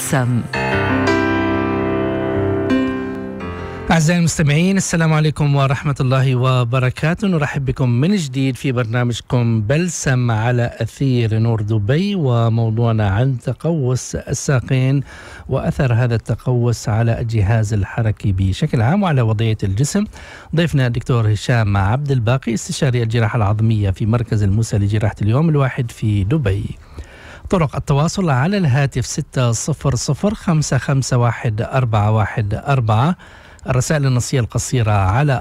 بلسم أعزائي المستمعين السلام عليكم ورحمة الله وبركاته نرحب بكم من جديد في برنامجكم بلسم على أثير نور دبي وموضوعنا عن تقوس الساقين وأثر هذا التقوس على الجهاز الحركي بشكل عام وعلى وضعية الجسم ضيفنا الدكتور هشام عبد الباقي استشاري الجراحة العظمية في مركز الموسى لجراحة اليوم الواحد في دبي طرق التواصل على الهاتف 600 551 414 الرسائل النصية القصيرة على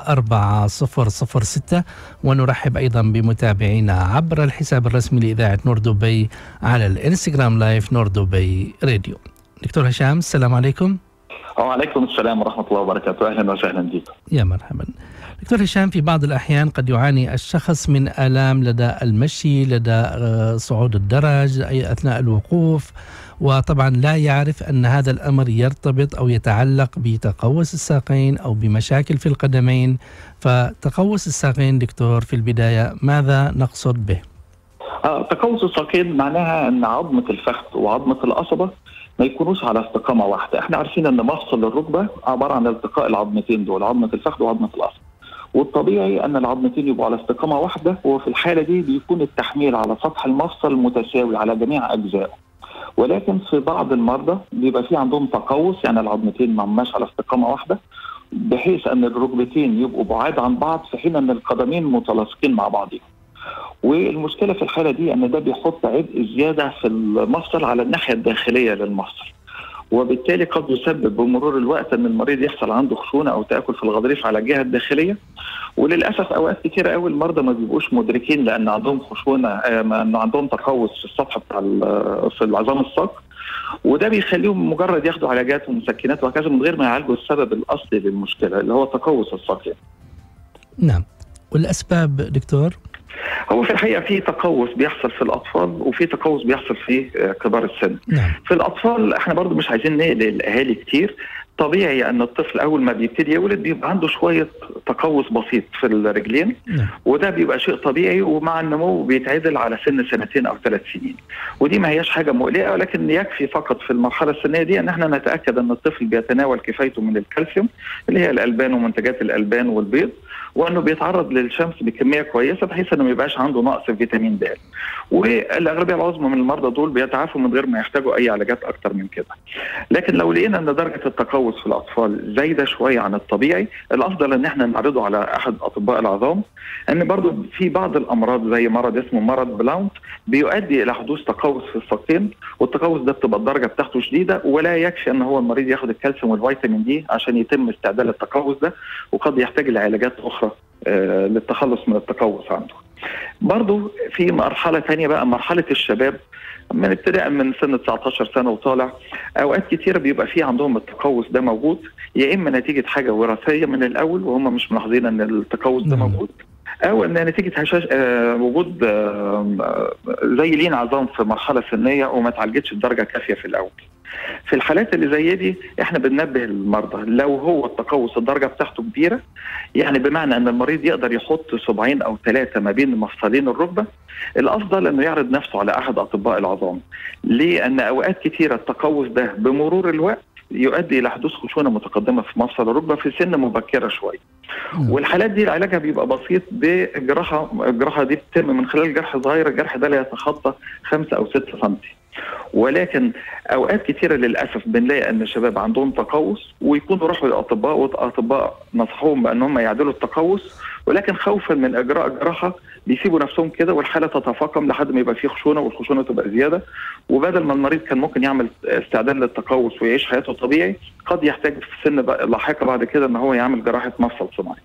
4006 ونرحب أيضا بمتابعينا عبر الحساب الرسمي لإذاعة نور دبي على الانستغرام لايف نور دبي راديو دكتور هشام السلام عليكم وعليكم السلام ورحمة الله وبركاته أهلا وسهلا بك يا مرحبا دكتور هشام في بعض الأحيان قد يعاني الشخص من آلام لدى المشي لدى صعود الدرج أي أثناء الوقوف وطبعا لا يعرف أن هذا الأمر يرتبط أو يتعلق بتقوس الساقين أو بمشاكل في القدمين فتقوس الساقين دكتور في البداية ماذا نقصد به؟ آه، تقوس الساقين معناها أن عظمة الفخذ وعظمة القصبة ما يكونوش على استقامة واحدة احنا عارفين أن مفصل الركبة عبارة عن التقاء العظمتين دول عظمة الفخذ وعظمة القصبة والطبيعي ان العظمتين يبقوا على استقامه واحده وفي الحاله دي بيكون التحميل على سطح المفصل متساوي على جميع اجزائه ولكن في بعض المرضى بيبقى في عندهم تقوس يعني العظمتين ما هماش على استقامه واحده بحيث ان الركبتين يبقوا بعاد عن بعض في حين ان القدمين متلاصقين مع بعضهم. والمشكله في الحاله دي ان ده بيحط عبء زياده في المفصل على الناحيه الداخليه للمفصل. وبالتالي قد يسبب بمرور الوقت ان المريض يحصل عنده خشونه او تاكل في الغضاريف على الجهه الداخليه وللاسف اوقات كثيره قوي المرضى ما بيبقوش مدركين لان عندهم خشونه انه عندهم تقوس في السطح بتاع في العظام الساق وده بيخليهم مجرد ياخدوا علاجات ومسكنات وهكذا من غير ما يعالجوا السبب الاصلي للمشكله اللي هو تقوس الساق نعم والاسباب دكتور هو في الحقيقه في تقوس بيحصل في الاطفال وفي تقوس بيحصل في كبار السن. نعم. في الاطفال احنا برضو مش عايزين نقلق الاهالي كتير طبيعي ان الطفل اول ما بيبتدي يولد بيبقى عنده شويه تقوس بسيط في الرجلين نعم. وده بيبقى شيء طبيعي ومع النمو بيتعدل على سن سنتين او ثلاث سنين ودي ما هياش حاجه مقلقه ولكن يكفي فقط في المرحله السنيه دي ان احنا نتاكد ان الطفل بيتناول كفايته من الكالسيوم اللي هي الالبان ومنتجات الالبان والبيض وانه بيتعرض للشمس بكميه كويسه بحيث انه ما يبقاش عنده نقص في فيتامين د والاغلبيه العظمى من المرضى دول بيتعافوا من غير ما يحتاجوا اي علاجات اكتر من كده لكن لو لقينا ان درجه التقوس في الاطفال زايده شويه عن الطبيعي الافضل ان احنا نعرضه على احد اطباء العظام ان برضو في بعض الامراض زي مرض اسمه مرض بلاونت بيؤدي الى حدوث تقوس في الساقين والتقوس ده بتبقى الدرجه بتاعته شديده ولا يكفي ان هو المريض ياخد الكالسيوم والفيتامين دي عشان يتم استعدال التقوس ده وقد يحتاج لعلاجات اخرى آه للتخلص من التقوس عنده. برضو في مرحله ثانيه بقى مرحله الشباب من ابتداء من سن 19 سنه وطالع اوقات كتيره بيبقى في عندهم التقوس ده موجود يا اما نتيجه حاجه وراثيه من الاول وهم مش ملاحظين ان التقوس ده موجود او ان نتيجه هشاش آه وجود آه زي لين عظام في مرحله سنيه وما اتعالجتش بدرجه كافيه في الاول. في الحالات اللي زي دي احنا بننبه المرضى لو هو التقوس الدرجه بتاعته كبيره يعني بمعنى ان المريض يقدر يحط صباعين او ثلاثه ما بين مفصلين الركبه الافضل انه يعرض نفسه على احد اطباء العظام. ليه؟ ان اوقات كثيره التقوس ده بمرور الوقت يؤدي الى حدوث خشونه متقدمه في مفصل الركبه في سن مبكره شويه. والحالات دي علاجها بيبقى بسيط بجراحه الجراحه دي بتتم من خلال جرح صغير الجرح ده لا يتخطى 5 او 6 سم. ولكن اوقات كثيره للاسف بنلاقي ان الشباب عندهم تقوس ويكونوا راحوا للاطباء والاطباء نصحوهم بان هم يعدلوا التقوس ولكن خوفا من اجراء جراحه بيسيبوا نفسهم كده والحاله تتفاقم لحد ما يبقى فيه خشونه والخشونه تبقى زياده وبدل ما المريض كان ممكن يعمل استعداد للتقوس ويعيش حياته طبيعي قد يحتاج في سن لاحقه بعد كده ان هو يعمل جراحه مفصل صناعي.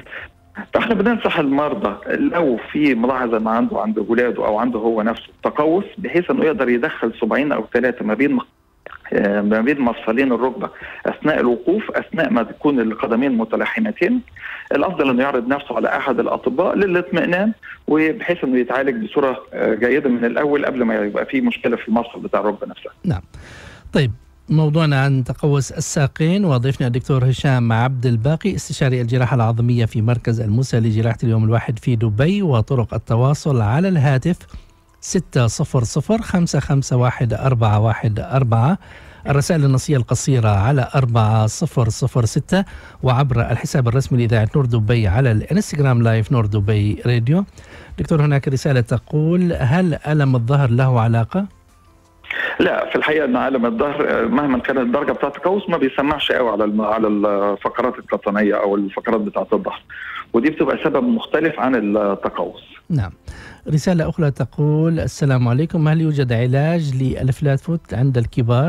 فاحنا بننصح المرضى لو في ملاحظه ان عنده عند ولاده او عنده هو نفسه تقوس بحيث انه يقدر يدخل صباعين او ثلاثه ما بين ما بين مفصلين الركبه اثناء الوقوف اثناء ما تكون القدمين متلاحمتين الافضل انه يعرض نفسه على احد الاطباء للاطمئنان وبحيث انه يتعالج بصوره جيده من الاول قبل ما يبقى في مشكله في المفصل بتاع الركبه نفسها. نعم. طيب موضوعنا عن تقوس الساقين وضيفنا الدكتور هشام عبد الباقي استشاري الجراحة العظمية في مركز الموسى لجراحة اليوم الواحد في دبي وطرق التواصل على الهاتف 600 551 414 الرسائل النصية القصيرة على 4006 وعبر الحساب الرسمي لإذاعة نور دبي على الانستغرام لايف نور دبي راديو دكتور هناك رسالة تقول هل ألم الظهر له علاقة؟ لا في الحقيقه ان الم الظهر مهما كانت الدرجه بتاعه التقوس ما بيسمعش قوي على على الفقرات القطنيه او الفقرات بتاعه الظهر ودي بتبقى سبب مختلف عن التقوس نعم رسالة أخرى تقول السلام عليكم هل يوجد علاج للفلات فوت عند الكبار؟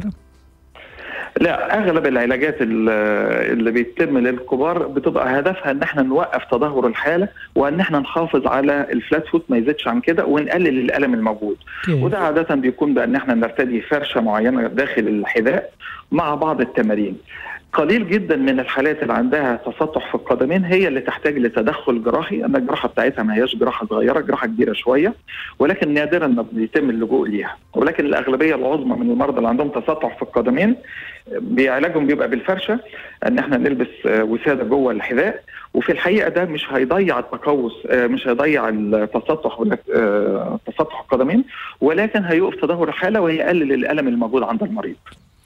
لا اغلب العلاجات اللي بيتم للكبار بتبقى هدفها ان احنا نوقف تدهور الحاله وان احنا نحافظ على الفلات فوت ما يزيدش عن كده ونقلل الالم الموجود كيف. وده عاده بيكون بان احنا نرتدي فرشه معينه داخل الحذاء مع بعض التمارين قليل جدا من الحالات اللي عندها تسطح في القدمين هي اللي تحتاج لتدخل جراحي ان الجراحه بتاعتها ما هياش جراحه صغيره جراحه كبيره شويه ولكن نادرا ما بيتم اللجوء ليها ولكن الاغلبيه العظمى من المرضى اللي عندهم تسطح في القدمين بعلاجهم بيبقى بالفرشه ان احنا نلبس وساده جوه الحذاء وفي الحقيقه ده مش هيضيع التقوس مش هيضيع التسطح ولا تسطح القدمين ولكن هيوقف تدهور الحاله ويقلل الالم الموجود عند المريض.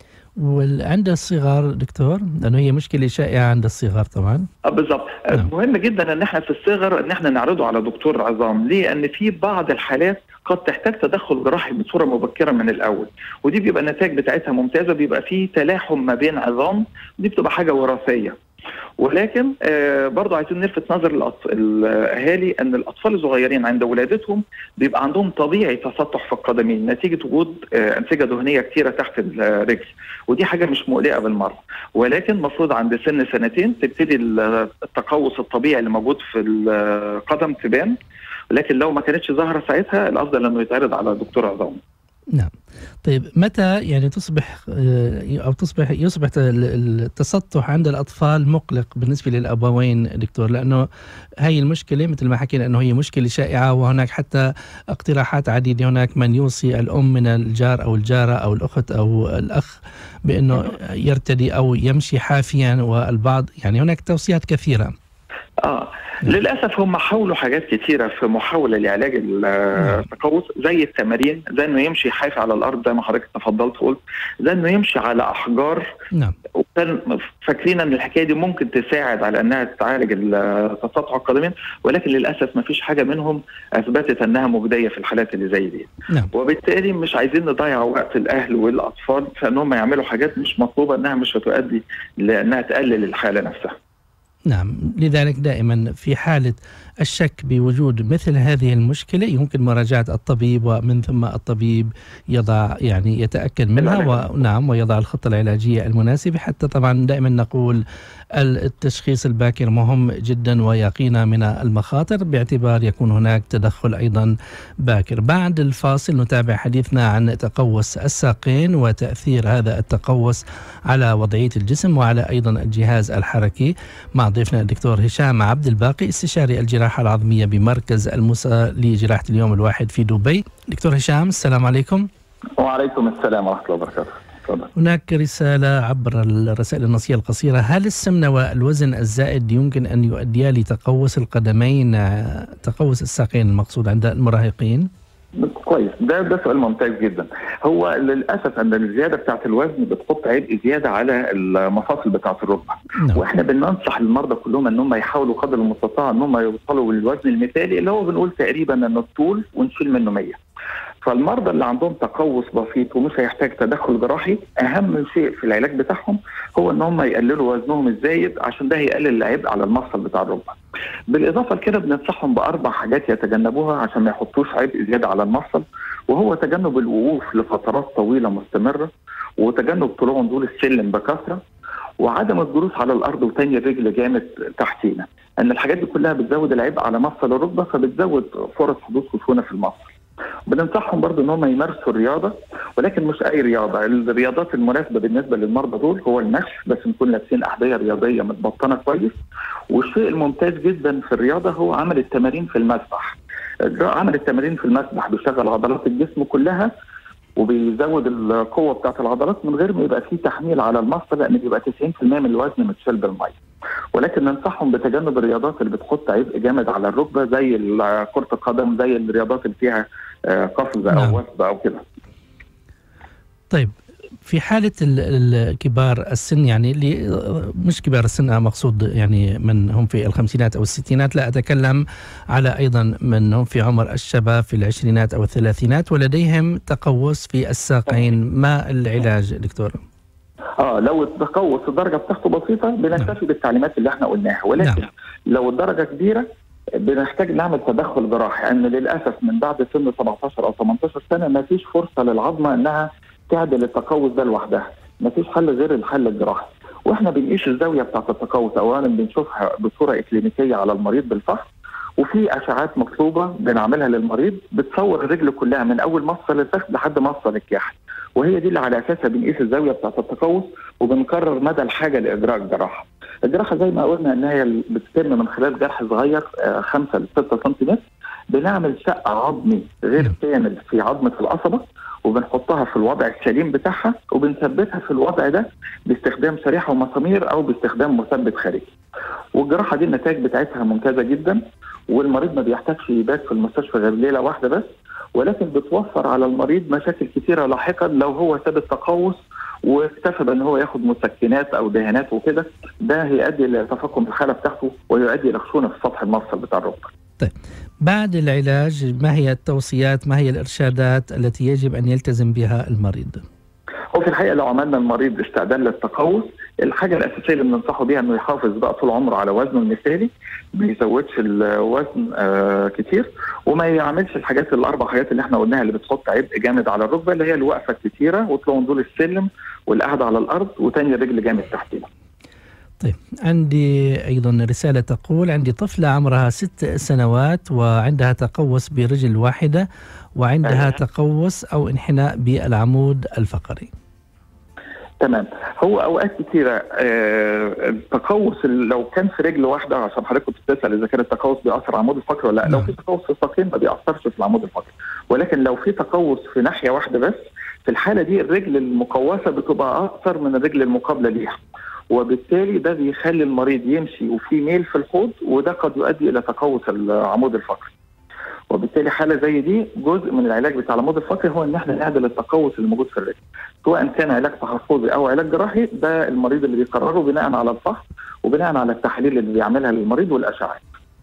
وعند الصغار دكتور لانه هي مشكله شائعه عند الصغار طبعا بالضبط نعم. مهم جدا ان احنا في الصغر ان احنا نعرضه على دكتور عظام ليه ان في بعض الحالات قد تحتاج تدخل جراحي بصوره مبكره من الاول ودي بيبقى النتائج بتاعتها ممتازه بيبقى في تلاحم ما بين عظام دي بتبقى حاجه وراثيه ولكن آه برضه عايزين نلفت نظر الاهالي ان الاطفال الصغيرين عند ولادتهم بيبقى عندهم طبيعي تسطح في القدمين نتيجه وجود آه انسجه دهنيه كثيره تحت الرجل ودي حاجه مش مقلقه بالمره ولكن المفروض عند سن سنتين تبتدي التقوس الطبيعي اللي موجود في القدم تبان لكن لو ما كانتش ظاهره ساعتها الافضل انه يتعرض على دكتور عظام نعم طيب متى يعني تصبح او تصبح يصبح التسطح عند الاطفال مقلق بالنسبه للابوين دكتور لانه هي المشكله مثل ما حكينا انه هي مشكله شائعه وهناك حتى اقتراحات عديده هناك من يوصي الام من الجار او الجاره او الاخت او الاخ بانه يرتدي او يمشي حافيا والبعض يعني هناك توصيات كثيره اه للاسف هم حاولوا حاجات كتيره في محاوله لعلاج التقوس زي التمارين زي انه يمشي حافي على الارض زي ما حضرتك تفضلت وقلت زي انه يمشي على احجار نعم وكان فاكرين ان الحكايه دي ممكن تساعد على انها تعالج تسطح القدمين ولكن للاسف ما فيش حاجه منهم اثبتت انها مجديه في الحالات اللي زي دي نعم. وبالتالي مش عايزين نضيع وقت الاهل والاطفال في انهم يعملوا حاجات مش مطلوبه انها مش هتؤدي لانها تقلل الحاله نفسها نعم لذلك دائما في حالة الشك بوجود مثل هذه المشكلة يمكن مراجعة الطبيب ومن ثم الطبيب يضع يعني يتأكد منها ونعم ويضع الخطة العلاجية المناسبة حتى طبعا دائما نقول التشخيص الباكر مهم جدا ويقينا من المخاطر باعتبار يكون هناك تدخل ايضا باكر. بعد الفاصل نتابع حديثنا عن تقوس الساقين وتاثير هذا التقوس على وضعيه الجسم وعلى ايضا الجهاز الحركي مع ضيفنا الدكتور هشام عبد الباقي استشاري الجراحه العظميه بمركز الموسى لجراحه اليوم الواحد في دبي. دكتور هشام السلام عليكم. وعليكم السلام ورحمه الله وبركاته. هناك رسالة عبر الرسائل النصية القصيرة هل السمنة والوزن الزائد يمكن أن يؤديا لتقوس القدمين تقوس الساقين المقصود عند المراهقين؟ كويس ده ده سؤال ممتاز جدا هو للاسف ان الزياده بتاعت الوزن بتحط عبء زياده على المفاصل بتاعت الركبه نعم. واحنا بننصح المرضى كلهم ان هم يحاولوا قدر المستطاع ان هم يوصلوا للوزن المثالي اللي هو بنقول تقريبا ان الطول ونشيل منه 100 فالمرضى اللي عندهم تقوس بسيط ومش هيحتاج تدخل جراحي اهم شيء في العلاج بتاعهم هو ان هم يقللوا وزنهم الزايد عشان ده هيقلل العبء على المفصل بتاع الركبه. بالاضافه لكده بننصحهم باربع حاجات يتجنبوها عشان ما يحطوش عبء زياده على المفصل وهو تجنب الوقوف لفترات طويله مستمره وتجنب طلوع نزول السلم بكثره وعدم الجلوس على الارض وتاني الرجل جامد تحتينا ان الحاجات دي كلها بتزود العبء على مفصل الركبه فبتزود فرص حدوث خشونه في المفصل. بننصحهم برضو ان هم يمارسوا الرياضه ولكن مش اي رياضه، الرياضات المناسبه بالنسبه للمرضى دول هو المشي بس نكون لابسين احذيه رياضيه متبطنه كويس والشيء الممتاز جدا في الرياضه هو عمل التمارين في المسبح. عمل التمارين في المسبح بيشغل عضلات الجسم كلها وبيزود القوه بتاعت العضلات من غير ما يبقى فيه تحميل على المفصل لان بيبقى 90% من الوزن متشال بالميه. ولكن ننصحهم بتجنب الرياضات اللي بتحط عبء جامد على الركبه زي كره القدم زي الرياضات اللي فيها قفز او نعم. وثب او كده. طيب في حاله كبار السن يعني اللي مش كبار السن مقصود يعني من هم في الخمسينات او الستينات لا اتكلم على ايضا من هم في عمر الشباب في العشرينات او الثلاثينات ولديهم تقوس في الساقين ما العلاج دكتور؟ اه لو التقوس الدرجه بتاعته بسيطه بنكتفي نعم. بالتعليمات اللي احنا قلناها ولكن نعم. لو الدرجه كبيره بنحتاج نعمل تدخل جراحي لان يعني للاسف من بعد سن 17 او 18 سنه ما فيش فرصه للعظمه انها تعدل التقوس ده لوحدها ما فيش حل غير الحل الجراحي واحنا بنقيس الزاويه بتاعت التقوس اولا بنشوفها بصوره اكلينيكيه على المريض بالفحص وفي اشعات مطلوبه بنعملها للمريض بتصور الرجل كلها من اول مفصل الفخذ لحد مفصل الكحل وهي دي اللي على اساسها بنقيس الزاويه بتاعت التقوس وبنكرر مدى الحاجه لاجراء الجراحه. الجراحه زي ما قلنا ان هي بتتم من خلال جرح صغير 5 ل 6 سم بنعمل شق عظمي غير كامل في عظمه القصبه وبنحطها في الوضع السليم بتاعها وبنثبتها في الوضع ده باستخدام شريحه ومسامير او باستخدام مثبت خارجي. والجراحه دي النتائج بتاعتها ممتازه جدا والمريض ما بيحتاجش يبات في المستشفى غير ليله واحده بس ولكن بتوفر على المريض مشاكل كثيره لاحقا لو هو ساب التقوس واكتفى بان هو ياخد مسكنات او دهانات وكده ده هيؤدي لتفاقم الحاله بتاعته ويؤدي الى خشونه في سطح المفصل بتاع الركبه. طيب بعد العلاج ما هي التوصيات ما هي الارشادات التي يجب ان يلتزم بها المريض؟ هو في الحقيقه لو عملنا المريض استعداد للتقوس الحاجه الاساسيه اللي بننصحه بيها انه يحافظ بقى طول عمره على وزنه المثالي ما يزودش الوزن آه كتير وما يعملش الحاجات الاربع حاجات اللي احنا قلناها اللي بتحط عبء جامد على الركبه اللي هي الوقفه الكتيره وطلوع نزول السلم والقعده على الارض وتاني رجل جامد تحتنا. طيب عندي أيضا رسالة تقول عندي طفلة عمرها ست سنوات وعندها تقوس برجل واحدة وعندها أيه. تقوس أو انحناء بالعمود الفقري تمام هو اوقات كثيره آه التقوس لو كان في رجل واحده عشان حضرتك كنت بتسال اذا كان التقوس بيأثر على العمود الفقري ولا لا لو في تقوس في الساقين ما بيأثرش في العمود الفقري ولكن لو في تقوس في ناحيه واحده بس في الحاله دي الرجل المقوسه بتبقى اكثر من الرجل المقابله ليها وبالتالي ده بيخلي المريض يمشي وفي ميل في الحوض وده قد يؤدي الى تقوس العمود الفقري وبالتالي حاله زي دي جزء من العلاج بتاع العمود الفقري هو ان احنا نعدل التقوس اللي موجود في الرجل سواء كان علاج تحفظي او علاج جراحي ده المريض اللي بيقرره بناء على الفحص وبناء على التحاليل اللي بيعملها للمريض والاشعاعات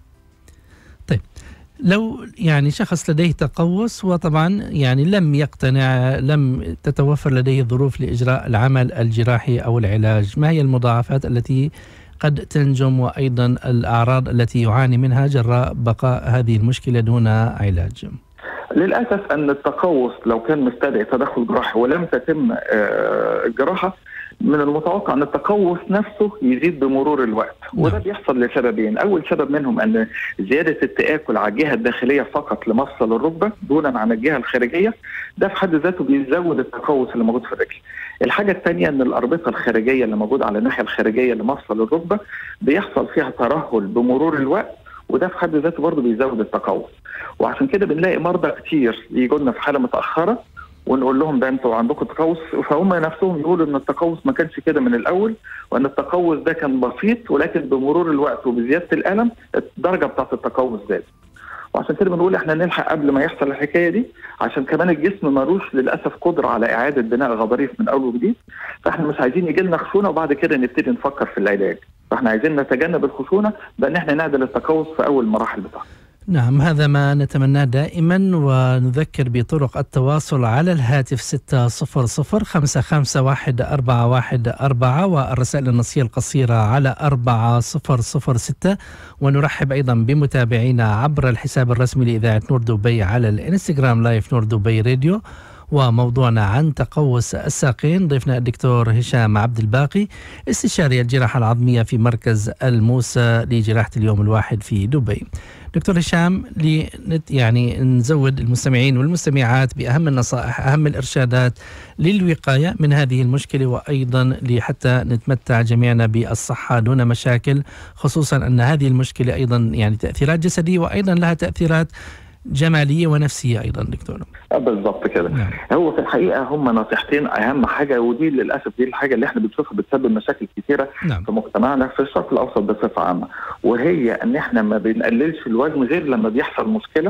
طيب لو يعني شخص لديه تقوس وطبعا يعني لم يقتنع لم تتوفر لديه ظروف لاجراء العمل الجراحي او العلاج ما هي المضاعفات التي قد تنجم وايضا الاعراض التي يعاني منها جراء بقاء هذه المشكله دون علاج للاسف ان التقوس لو كان مستدعي تدخل جراحي ولم تتم الجراحه من المتوقع ان التقوس نفسه يزيد بمرور الوقت وده بيحصل لسببين اول سبب منهم ان زياده التاكل على الجهه الداخليه فقط لمفصل الركبه دونا عن الجهه الخارجيه ده في حد ذاته بيزود التقوس اللي موجود في الرجل الحاجه الثانيه ان الاربطه الخارجيه اللي موجوده على الناحيه الخارجيه لمفصل الركبه بيحصل فيها ترهل بمرور الوقت وده في حد ذاته برضه بيزود التقوس وعشان كده بنلاقي مرضى كتير يجوا لنا في حاله متاخره ونقول لهم ده انتوا عندكم تقوس فهم نفسهم يقولوا ان التقوس ما كانش كده من الاول وان التقوس ده كان بسيط ولكن بمرور الوقت وبزياده الالم الدرجه بتاعت التقوس زادت. وعشان كده بنقول احنا نلحق قبل ما يحصل الحكايه دي عشان كمان الجسم ملوش للاسف قدره على اعاده بناء غضاريف من اول وجديد فاحنا مش عايزين يجي لنا خشونه وبعد كده نبتدي نفكر في العلاج فاحنا عايزين نتجنب الخشونه بان احنا نعدل التقوس في اول مراحل بتاعها. نعم هذا ما نتمناه دائما ونذكر بطرق التواصل على الهاتف 600 551 والرسائل النصية القصيرة على 4006 ونرحب أيضا بمتابعينا عبر الحساب الرسمي لإذاعة نور دبي على الانستغرام لايف نور دبي راديو وموضوعنا عن تقوس الساقين ضيفنا الدكتور هشام عبد الباقي استشاري الجراحة العظمية في مركز الموسى لجراحة اليوم الواحد في دبي دكتور هشام لنت يعني نزود المستمعين والمستمعات باهم النصائح اهم الارشادات للوقايه من هذه المشكله وايضا لحتى نتمتع جميعنا بالصحه دون مشاكل خصوصا ان هذه المشكله ايضا يعني تاثيرات جسديه وايضا لها تاثيرات جماليه ونفسيه ايضا دكتور بالظبط كده نعم. هو في الحقيقه هم نصيحتين اهم حاجه ودي للاسف دي الحاجه اللي احنا بنشوفها بتسبب مشاكل كثيره نعم. في مجتمعنا في الشرق الاوسط بصفه عامه وهي ان احنا ما بنقللش الوزن غير لما بيحصل مشكله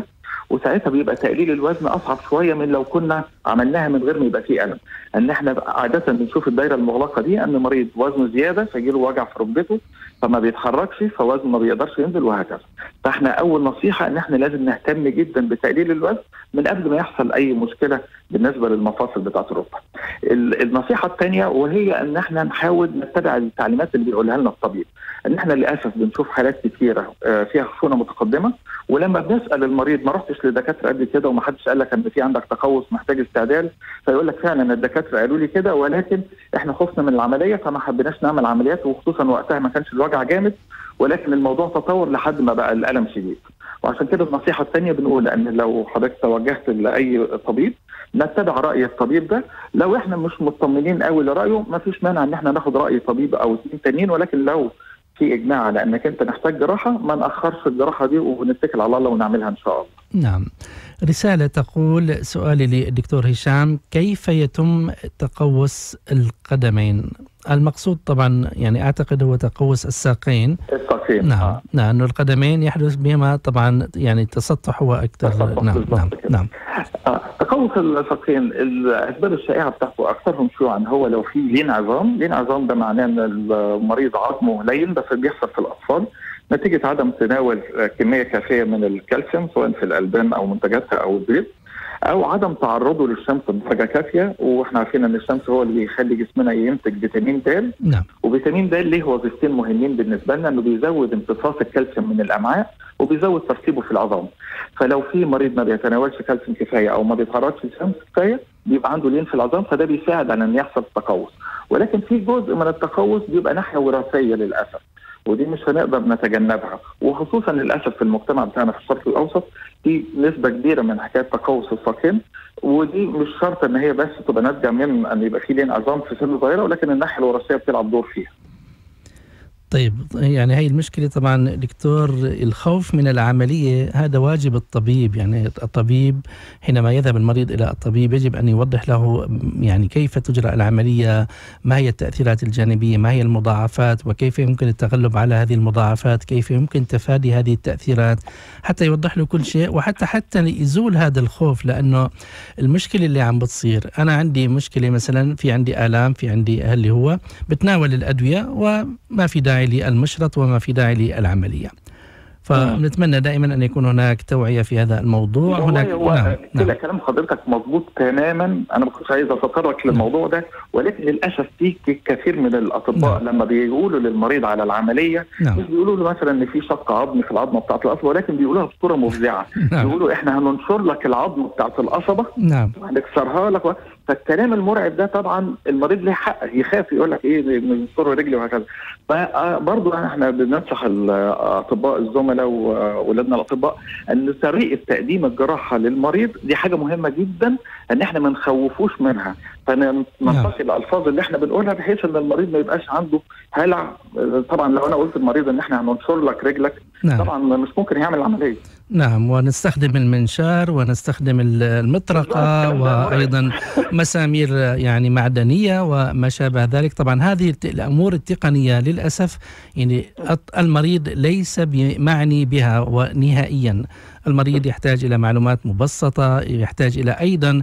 وساعتها بيبقى تقليل الوزن اصعب شويه من لو كنا عملناها من غير ما يبقى فيه الم ان احنا عاده بنشوف الدايره المغلقه دي ان مريض وزنه زياده فيجي له وجع في ركبته فما بيتحركش فوزنه ما بيقدرش ينزل وهكذا فاحنا اول نصيحه ان احنا لازم نهتم جدا بتقليل الوزن من قبل ما يحصل اي مشكله بالنسبه للمفاصل بتاعه الركبه النصيحه الثانيه وهي ان احنا نحاول نتبع التعليمات اللي بيقولها لنا الطبيب ان احنا للاسف بنشوف حالات كثيره فيها خشونه متقدمه ولما بنسال المريض ما رحتش لدكاتره قبل كده وما حدش قال لك ان في عندك تقوس محتاج استعدال فيقول لك فعلا الدكاتره قالوا لي كده ولكن احنا خفنا من العمليه فما حبيناش نعمل عمليات وخصوصا وقتها ما كانش الوجع جامد ولكن الموضوع تطور لحد ما بقى الالم شديد وعشان كده النصيحه الثانيه بنقول ان لو حضرتك توجهت لاي طبيب نتبع راي الطبيب ده لو احنا مش مطمنين قوي لرايه ما فيش مانع ان احنا ناخد راي طبيب او اثنين تانيين ولكن لو في اجماع على انك انت محتاج جراحه ما ناخرش الجراحه دي ونتكل على الله ونعملها ان شاء الله. نعم. رساله تقول سؤالي للدكتور هشام كيف يتم تقوس القدمين؟ المقصود طبعا يعني اعتقد هو تقوس الساقين الساقين نعم آه. نعم القدمين يحدث بهما طبعا يعني تسطح هو اكثر تسطح نعم نعم نعم آه. تقوس الساقين الاسباب الشائعه بتاعته اكثرهم شيوعا هو لو في لين عظام، لين عظام ده معناه ان المريض عظمه لين بس بيحصل في الاطفال نتيجه عدم تناول كميه كافيه من الكالسيوم سواء في الالبان او منتجاتها او البيض او عدم تعرضه للشمس بدرجه كافيه واحنا عارفين ان الشمس هو اللي بيخلي جسمنا ينتج فيتامين د نعم وفيتامين د ليه وظيفتين مهمين بالنسبه لنا انه بيزود امتصاص الكالسيوم من الامعاء وبيزود ترسيبه في العظام فلو في مريض ما بيتناولش كالسيوم كفايه او ما بيتعرضش للشمس كفايه بيبقى عنده لين في العظام فده بيساعد على ان يحصل تقوس ولكن في جزء من التقوس بيبقى ناحيه وراثيه للاسف ودي مش هنقدر نتجنبها وخصوصا للاسف في المجتمع بتاعنا في الشرق الاوسط في نسبه كبيره من حكايه تقوس الساقين ودي مش شرط ان هي بس تبقى ناتجه من ان يبقى في لين عظام في سن صغيره ولكن الناحيه الوراثيه بتلعب دور فيها. طيب يعني هي المشكلة طبعا دكتور الخوف من العملية هذا واجب الطبيب يعني الطبيب حينما يذهب المريض إلى الطبيب يجب أن يوضح له يعني كيف تجرى العملية ما هي التأثيرات الجانبية ما هي المضاعفات وكيف يمكن التغلب على هذه المضاعفات كيف يمكن تفادي هذه التأثيرات حتى يوضح له كل شيء وحتى حتى يزول هذا الخوف لأنه المشكلة اللي عم بتصير أنا عندي مشكلة مثلا في عندي آلام في عندي اللي هو بتناول الأدوية وما في داعي للمشرط وما في داعي للعملية فنتمنى دائما ان يكون هناك توعيه في هذا الموضوع هناك هو نعم. كده نعم. كلام حضرتك مظبوط تماما انا ما كنتش عايز اتطرق للموضوع ده ولكن للاسف في كثير من الاطباء نعم. لما بيقولوا للمريض على العمليه نعم. مش بيقولوا له مثلا ان في شق عظمي في العظمه بتاعه القصبه ولكن بيقولوها بصوره مفزعه نعم. بيقولوا احنا هننشر لك العظمه بتاعه القصبه نعم هنكسرها لك و... فالكلام المرعب ده طبعا المريض له حق يخاف يقول لك ايه ننصر رجلي وهكذا فبرضه احنا بننصح الاطباء الزملاء واولادنا الاطباء ان طريقه تقديم الجراحه للمريض دي حاجه مهمه جدا ان احنا ما نخوفوش منها فننتقي الالفاظ اللي احنا بنقولها بحيث ان المريض ما يبقاش عنده هلع طبعا لو انا قلت للمريض ان احنا هننشر لك رجلك نعم. طبعا مش ممكن يعمل العمليه نعم ونستخدم المنشار ونستخدم المطرقة وأيضا مسامير يعني معدنية وما شابه ذلك طبعا هذه الأمور التقنية للأسف يعني المريض ليس معني بها ونهائيا المريض يحتاج إلى معلومات مبسطة يحتاج إلى أيضا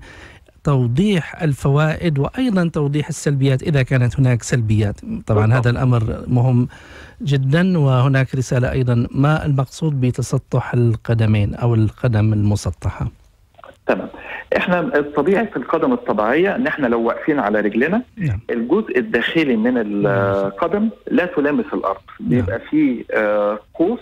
توضيح الفوائد وايضا توضيح السلبيات اذا كانت هناك سلبيات طبعا هذا الامر مهم جدا وهناك رساله ايضا ما المقصود بتسطح القدمين او القدم المسطحه تمام احنا الطبيعي في القدم الطبيعيه ان احنا لو واقفين على رجلنا نعم. الجزء الداخلي من القدم لا تلامس الارض بيبقى فيه آه قوس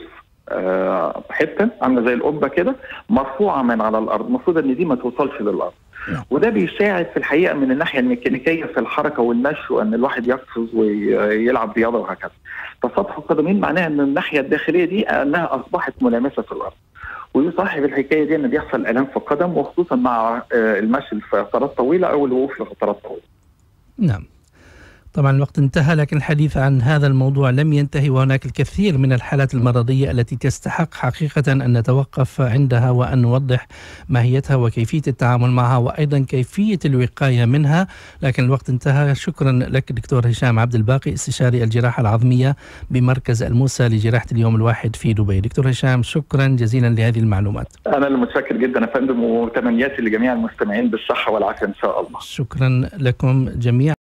آه حته عامله زي القبه كده مرفوعه من على الارض المفروض ان دي ما توصلش للارض نعم. وده بيساعد في الحقيقه من الناحيه الميكانيكيه في الحركه والمشي وان الواحد يقفز ويلعب رياضه وهكذا. فسطح القدمين معناها ان الناحيه الداخليه دي انها اصبحت ملامسه في الارض. ويصاحب الحكايه دي ان بيحصل الام في القدم وخصوصا مع المشي لفترات طويله او الوقوف لفترات طويله. نعم. طبعا الوقت انتهى لكن الحديث عن هذا الموضوع لم ينتهي وهناك الكثير من الحالات المرضية التي تستحق حقيقة أن نتوقف عندها وأن نوضح ماهيتها وكيفية التعامل معها وأيضا كيفية الوقاية منها لكن الوقت انتهى شكرا لك دكتور هشام عبد الباقي استشاري الجراحة العظمية بمركز الموسى لجراحة اليوم الواحد في دبي دكتور هشام شكرا جزيلا لهذه المعلومات أنا المتشكر جدا يا فندم وتمنياتي لجميع المستمعين بالصحة والعافية إن شاء الله شكرا لكم جميعا